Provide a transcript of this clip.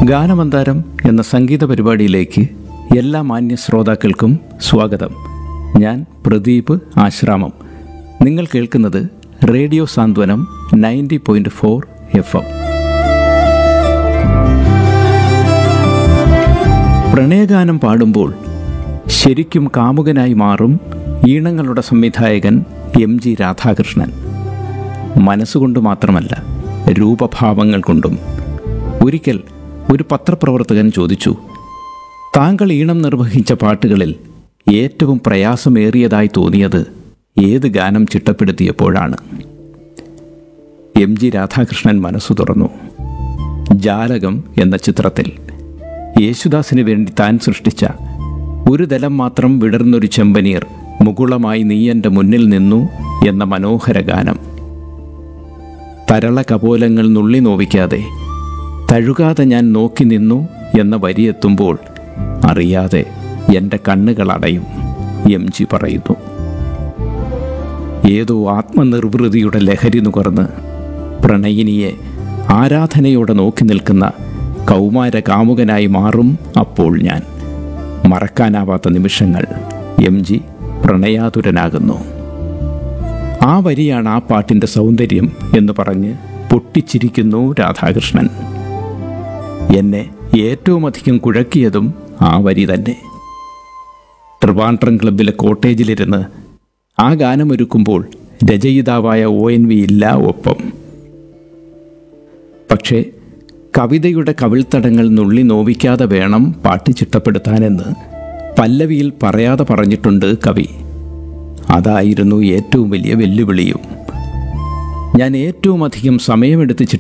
ഗാനമന്താരം എന്ന സംഗീത പരിപാടിയിലേക്ക് എല്ലാ മാന്യ ശ്രോതാക്കൾക്കും സ്വാഗതം ഞാൻ പ്രദീപ് ആശ്രാമം നിങ്ങൾ കേൾക്കുന്നത് radio Santhwanam ninety point four F M പ്രണയഗാനം പാടുമ്പോൾ ശരിക്കും കാമുകനായി മാറും ഈണങ്ങളുടെ സംവിധായകൻ എം ജി രാധാകൃഷ്ണൻ മനസ്സുകൊണ്ട് മാത്രമല്ല രൂപഭാവങ്ങൾ കൊണ്ടും ഒരിക്കൽ ഒരു പത്രപ്രവർത്തകൻ ചോദിച്ചു താങ്കൾ ഈണം നിർവഹിച്ച പാട്ടുകളിൽ ഏറ്റവും പ്രയാസമേറിയതായി തോന്നിയത് ഏത് ഗാനം ചിട്ടപ്പെടുത്തിയപ്പോഴാണ് എം ജി രാധാകൃഷ്ണൻ മനസ്സു തുറന്നു ജാലകം എന്ന ചിത്രത്തിൽ യേശുദാസിന് വേണ്ടി താൻ സൃഷ്ടിച്ച ഒരു ദലം മാത്രം വിടർന്നൊരു ചെമ്പനീർ മുകുളമായി നീ എൻ്റെ മുന്നിൽ നിന്നു എന്ന മനോഹര ഗാനം തരള കപോലങ്ങൾ നുള്ളി നോവിക്കാതെ തഴുകാതെ ഞാൻ നോക്കി നിന്നു എന്ന വരിയെത്തുമ്പോൾ അറിയാതെ എൻ്റെ കണ്ണുകൾ അടയും എം ജി പറയുന്നു ഏതോ ആത്മനിർവൃതിയുടെ ലഹരി നുകർന്ന് പ്രണയിനിയെ ആരാധനയോടെ നോക്കി നിൽക്കുന്ന കൗമാര കാമുകനായി മാറും അപ്പോൾ ഞാൻ മറക്കാനാവാത്ത നിമിഷങ്ങൾ എം ജി പ്രണയാതുരനാകുന്നു ആ വരിയാണ് ആ പാട്ടിൻ്റെ സൗന്ദര്യം എന്ന് പറഞ്ഞ് പൊട്ടിച്ചിരിക്കുന്നു രാധാകൃഷ്ണൻ എന്നെ ഏറ്റവും അധികം കുഴക്കിയതും ആ വരി തന്നെ ട്രിവാൻഡ്രം ക്ലബിലെ കോട്ടേജിലിരുന്ന് ആ ഗാനമൊരുക്കുമ്പോൾ രചയിതാവായ ഒ എൻ വി ഇല്ല ഒപ്പം പക്ഷേ കവിതയുടെ കവിൾത്തടങ്ങൾ നുള്ളി നോവിക്കാതെ വേണം പാട്ട് ചിട്ടപ്പെടുത്താനെന്ന് പല്ലവിയിൽ പറയാതെ പറഞ്ഞിട്ടുണ്ട് കവി അതായിരുന്നു ഏറ്റവും വലിയ വെല്ലുവിളിയും ഞാൻ ഏറ്റവും അധികം സമയമെടുത്ത്